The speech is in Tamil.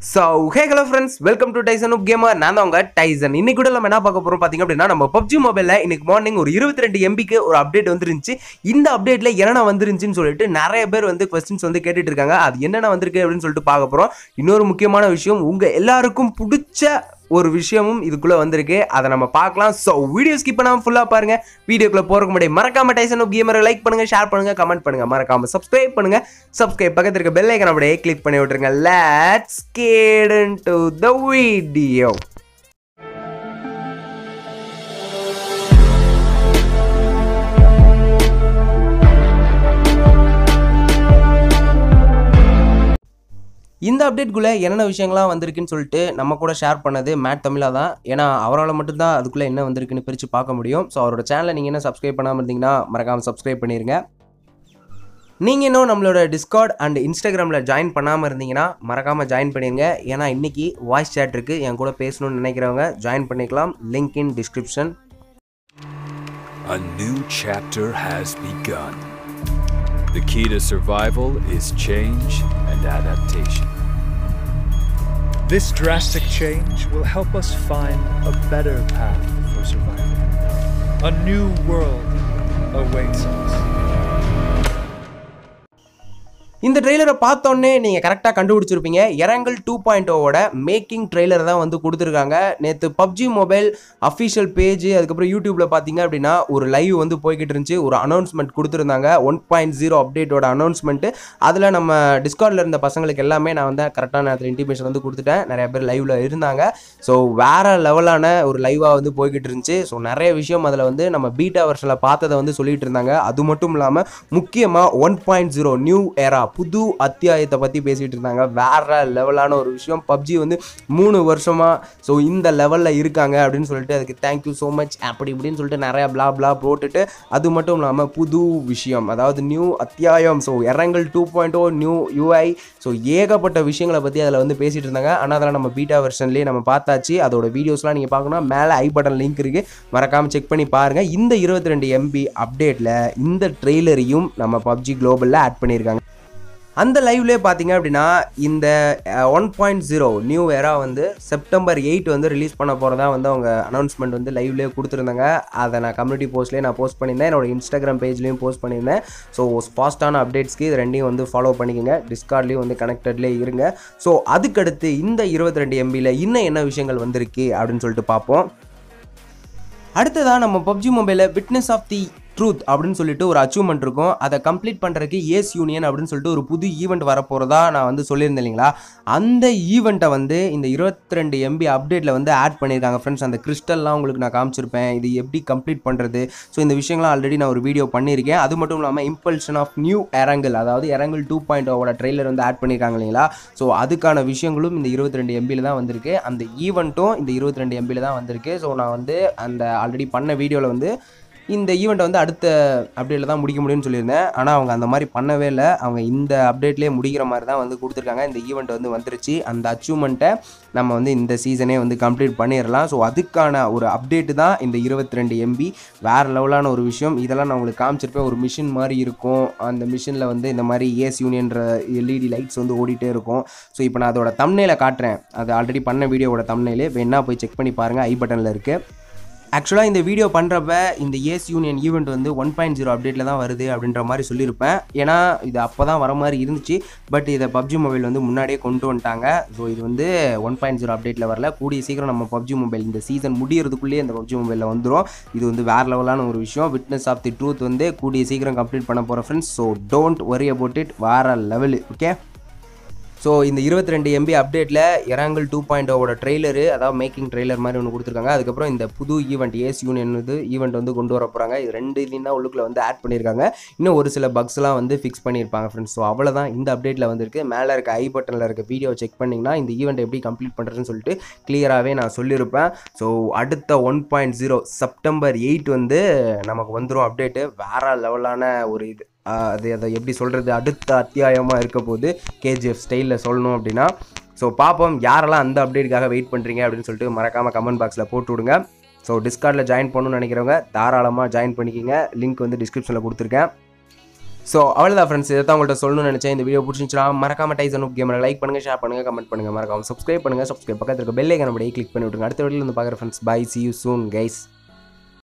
So hey hello friends welcome to Tyson of gamer நான் தான் உங்க டைசன் இன்னைக்கு கூட நம்ம என்ன பார்க்க போறோம் பார்த்தீங்க அப்படின்னா நம்ம பப்ஜி மொபைலில் இன்னைக்கு மார்னிங் ஒரு இருபத்தி ரெண்டு எம்பிக்கு ஒரு அப்டேட் வந்துருந்துச்சு இந்த அப்டேட்ல என்னென்ன வந்துருந்துச்சுன்னு சொல்லிட்டு நிறைய பேர் வந்து கொஸ்டின்ஸ் வந்து கேட்டுட்டு இருக்காங்க அது என்னென்ன வந்திருக்கு அப்படின்னு சொல்லிட்டு பார்க்க போறோம் இன்னொரு முக்கியமான விஷயம் உங்க எல்லாருக்கும் பிடிச்ச ஒரு விஷயமும் இதுக்குள்ள வந்திருக்கு அதை நம்ம பார்க்கலாம் ஸோ வீடியோ ஸ்கிப் பண்ணாம ஃபுல்லா பாருங்க வீடியோக்குள்ள போறதுக்கு முன்னாடி மறக்காம டைசன் ஆஃப் கேமரை லைக் பண்ணுங்க ஷேர் பண்ணுங்க கமெண்ட் பண்ணுங்க மறக்காம சப்ஸ்கிரைப் பண்ணுங்க சப்ஸ்கிரைப் பக்கத்துல இருக்க பெல் ஐக்கன் அப்படியே கிளிக் பண்ணி விட்டுருங்க let's get into the video இந்த அப்டேட்குள்ளே என்னென்ன விஷயங்கள்லாம் வந்திருக்குன்னு சொல்லிட்டு நம்ம கூட ஷேர் பண்ணது மேட் தமிழா தான் ஏன்னா அவரால் மட்டும்தான் அதுக்குள்ளே என்ன வந்திருக்குன்னு பிரித்து பார்க்க முடியும் ஸோ அவரோட சேனலை நீங்கள் என்ன சப்ஸ்கிரைப் பண்ணாமல் இருந்தீங்கன்னா மறக்காமல் சப்ஸ்கிரைப் பண்ணிடுங்க நீங்கள் இன்னும் நம்மளோட டிஸ்கார்ட் அண்ட் இன்ஸ்டாகிராமில் ஜாயின் பண்ணாமல் இருந்தீங்கன்னா மறக்காமல் ஜாயின் பண்ணிடுங்க ஏன்னா இன்றைக்கி வாய்ஸ் சேட் இருக்குது என் கூட பேசணும்னு நினைக்கிறவங்க ஜாயின் பண்ணிக்கலாம் link in description A new chapter has begun. The key to survival is change and adaptation. This drastic change will help us find a better path for survival. A new world awaits us. இந்த ட்ரெய்லரை பார்த்தோன்னே நீங்கள் கரெக்டாக கண்டுபிடிச்சிருப்பீங்க இரங்கல் டூ பாயிண்ட் ஓவோட மேக்கிங் ட்ரெய்லர் தான் வந்து கொடுத்துருக்காங்க நேற்று பப்ஜி மொபைல் அஃபிஷியல் பேஜ் அதுக்கப்புறம் யூடியூப்பில் பார்த்தீங்க அப்படின்னா ஒரு லைவ் வந்து போய்கிட்டு இருந்துச்சு ஒரு அனௌன்ஸ்மெண்ட் கொடுத்துருந்தாங்க ஒன் பாயிண்ட் ஜீரோ அப்டேட்டோட அனௌன்ஸ்மெண்ட்டு அதில் நம்ம டிஸ்கார்டில் இருந்த பசங்களுக்கு எல்லாமே நான் வந்து கரெக்டான நேரத்தில் இன்டிமேஷன் வந்து கொடுத்துட்டேன் நிறைய பேர் லைவில் இருந்தாங்க ஸோ வேறு லெவலான ஒரு லைவாக வந்து போய்கிட்டு இருந்துச்சு ஸோ நிறைய விஷயம் அதில் வந்து நம்ம பீட்டா வருஷனில் பார்த்ததை வந்து சொல்லிட்டு இருந்தாங்க அது மட்டும் இல்லாமல் முக்கியமாக one point zero new era புது அத்தியாயத்தை பற்றி பேசிகிட்டு இருந்தாங்க வேற லெவலான ஒரு விஷயம் பப்ஜி வந்து மூணு வருஷமாக ஸோ இந்த லெவலில் இருக்காங்க அப்படின்னு சொல்லிட்டு அதுக்கு தேங்க்யூ ஸோ மச் அப்படி இப்படின்னு சொல்லிட்டு நிறையா பிளா பிளா போட்டுட்டு அது மட்டும் இல்லாமல் புது விஷயம் அதாவது நியூ அத்தியாயம் so Erangel two point O new UI so ஏகப்பட்ட விஷயங்களை பற்றி அதில் வந்து பேசிகிட்டு இருந்தாங்க ஆனால் அதெல்லாம் நம்ம பீட்டா வெர்ஷன்லேயே நம்ம பார்த்தாச்சு அதோட வீடியோஸ்லாம் நீங்கள் பார்க்கணும் மேலே ஐ பட்டன் லிங்க் இருக்குது மறக்காமல் செக் பண்ணி பாருங்கள் இந்த இருபத்தி ரெண்டு எம்பி அப்டேட்டில் இந்த ட்ரெய்லரையும் நம்ம பப்ஜி குளோபலில் ஆட் பண்ணியிருக்காங்க அந்த லைவ்லேயே பார்த்தீங்க அப்படின்னா இந்த one point zero new era வந்து செப்டம்பர் எயிட் வந்து ரிலீஸ் பண்ண போகிறதா வந்து அவங்க அனௌன்ஸ்மெண்ட் வந்து லைவ்லேயே கொடுத்துருந்தாங்க அதை நான் கம்யூனிட்டி போஸ்ட்லேயே நான் போஸ்ட் பண்ணியிருந்தேன் என்னோட இன்ஸ்டாகிராம் பேஜ்லேயும் போஸ்ட் பண்ணியிருந்தேன் ஸோ ஃபாஸ்ட்டான அப்டேட்ஸ்க்கு இது ரெண்டையும் வந்து ஃபாலோ பண்ணிக்கோங்க டிஸ்கார்ட்லேயும் வந்து கனெக்டட்லேயே இருங்க ஸோ அதுக்கடுத்து இந்த இருபத்தி ரெண்டு எம்பியில் இன்னும் என்ன விஷயங்கள் வந்திருக்கு அப்படின்னு சொல்லிட்டு பார்ப்போம் அடுத்ததாக நம்ம பப்ஜி மொபைலில் விட்னஸ் ஆஃப் தி ட்ரூத் அப்படின்னு சொல்லிட்டு ஒரு அச்சீவ்மெண்ட் இருக்கும் அதை கம்ப்ளீட் பண்ணுறதுக்கு ஏஸ் யூனியன் அப்படின்னு சொல்லிட்டு ஒரு புது ஈவெண்ட் வரப்போகிறதா நான் வந்து சொல்லியிருந்தேன் இல்லைங்களா அந்த ஈவெண்ட்டை வந்து இந்த இருபத்தி ரெண்டு எம்பி அப்டேட்டில் வந்து ஆட் பண்ணியிருக்காங்க ஃப்ரெண்ட்ஸ் அந்த கிறிஸ்டல்லாம் உங்களுக்கு நான் காமிச்சிருப்பேன் இது எப்படி கம்ப்ளீட் பண்ணுறது ஸோ இந்த விஷயங்கள்லாம் ஆல்ரெடி நான் ஒரு வீடியோ பண்ணியிருக்கேன் அது மட்டும் இல்லாமல் இம்பல்ஷன் ஆஃப் நியூ எரங்கிள் அதாவது எரங்கிள் டூ பாயிண்ட் ஓட ட்ரெய்லர் வந்து ஆட் பண்ணியிருக்காங்க இல்லைங்களா ஸோ அதுக்கான விஷயங்களும் இந்த இருபத்தி ரெண்டு எம்பியில் தான் வந்திருக்கு அந்த ஈவெண்ட்டும் இந்த இருபத்தி ரெண்டு எம்பியில் தான் வந்திருக்கு ஸோ நான் வந்து அந்த ஆல்ரெடி பண்ண வீடியோவில் வந்து இந்த ஈவெண்ட்டை வந்து அடுத்த அப்டேட்டில் தான் முடிக்க முடியும்னு சொல்லியிருந்தேன் ஆனால் அவங்க அந்த மாதிரி பண்ணவே இல்லை அவங்க இந்த அப்டேட்லேயே முடிக்கிற மாதிரி தான் வந்து கொடுத்துருக்காங்க இந்த ஈவெண்ட் வந்து வந்துருச்சு அந்த அச்சீவ்மெண்ட்டை நம்ம வந்து இந்த சீசனே வந்து கம்ப்ளீட் பண்ணிடலாம் ஸோ அதுக்கான ஒரு அப்டேட்டு தான் இந்த இருபத்தி ரெண்டு எம்பி வேறு லெவலான ஒரு விஷயம் இதெல்லாம் நான் உங்களுக்கு காமிச்சிருப்பேன் ஒரு மிஷின் மாதிரி இருக்கும் அந்த மிஷினில் வந்து இந்த மாதிரி ஏஸ் யூனியன்ற எல்இடி லைட்ஸ் வந்து ஓடிட்டே இருக்கும் ஸோ இப்போ நான் அதோட தம்னையில காட்டுறேன் அது ஆல்ரெடி பண்ண வீடியோவோட தம்னையிலே வேணா போய் செக் பண்ணி பாருங்கள் ஐ பட்டனில் இருக்குது ஆக்சுவலாக இந்த வீடியோ பண்ணுறப்ப இந்த ஏஸ் யூனியன் ஈவெண்ட் வந்து ஒன் பாயிண்ட் ஜீரோ அப்டேட்டில் தான் வருது அப்படின்ற மாதிரி சொல்லியிருப்பேன் ஏன்னா இது அப்போ தான் வர மாதிரி இருந்துச்சு பட் இதை பப்ஜி மொபைல் வந்து முன்னாடியே கொண்டு வந்துட்டாங்க ஸோ இது வந்து ஒன் பாயிண்ட் ஜீரோ அப்டேட்டில் வரல கூடிய சீக்கிரம் நம்ம பப்ஜி மொபைல் இந்த சீசன் முடியறதுக்குள்ளேயே இந்த பப்ஜி மொபைலில் வந்துடும் இது வந்து வேறு லெவலான ஒரு விஷயம் விட்னஸ் ஆஃப் தி ட்ரூத் வந்து கூடிய சீக்கிரம் கம்ப்ளீட் பண்ண போகிற friends so don't worry about it வேறு லெவலு ஓகே ஸோ இந்த இருபத்தி ரெண்டு எம்பி அப்டேட்டில் இறாங்கல் டூ பாயிண்ட் ஓட ட்ரெய்லரு அதாவது மேக்கிங் ட்ரெய்லர் மாதிரி ஒன்று கொடுத்துருக்காங்க அதுக்கப்புறம் இந்த புது ஈவெண்ட் ஏஸ் யூனியன் இது ஈவெண்ட் வந்து கொண்டு வர போகிறாங்க இது ரெண்டு இதையும் தான் உள்ளுக்குள்ள வந்து ஆட் பண்ணியிருக்காங்க இன்னும் ஒரு சில பக்ஸ்லாம் வந்து ஃபிக்ஸ் பண்ணியிருப்பாங்க ஃப்ரெண்ட்ஸ் ஸோ அவ்வளோதான் இந்த அப்டேட்டில் வந்திருக்கு மேலே இருக்க ஐ பட்டனில் இருக்க வீடியோ செக் பண்ணிங்கன்னா இந்த ஈவெண்ட் எப்படி கம்ப்ளீட் பண்ணுறதுன்னு சொல்லிட்டு கிளியராகவே நான் சொல்லியிருப்பேன் ஸோ அடுத்த one point zero September eight வந்து நமக்கு வந்துடும் அப்டேட்டு வேறு லெவலான ஒரு இது ஆஹ் அது அதை எப்படி சொல்கிறது அடுத்த அத்தியாயமாக இருக்க போது கேஜிஎஃப் ஸ்டைலில் சொல்லணும் அப்படின்னா ஸோ பார்ப்போம் யாரெல்லாம் அந்த அப்டேட்டுக்காக வெயிட் பண்ணுறீங்க அப்படின்னு சொல்லிட்டு மறக்காமல் கமெண்ட் பாக்ஸில் போட்டு விடுங்க ஸோ டிஸ்கார்டில் ஜாயின் பண்ணணும்னு நினைக்கிறவங்க தாராளமாக ஜாயின் பண்ணிக்கிங்க லிங்க் வந்து டிஸ்கிரிப்ஷனில் கொடுத்துருக்கேன் ஸோ அவ்வளோதான் ஃப்ரெண்ட்ஸ் இதை தான் உங்கள்கிட்ட சொல்லணும்னு நினச்சேன் இந்த வீடியோ பிடிச்சிருந்துச்சுன்னா மறக்காம டைசன் கேமரா லைக் பண்ணுங்கள் ஷேர் பண்ணுங்கள் கமெண்ட் பண்ணுங்கள் மறக்காம சப்ஸ்கிரைப் பண்ணுங்கள் சப்ஸ்கிரைப் பக்கத்தில் இருக்க பெல் ஐக்கன் அப்படியே கிளிக் பண்ணி விட்டுருங்க அடுத்த வீடியோவில் வந்து பார்க்குற friends bye see you soon guys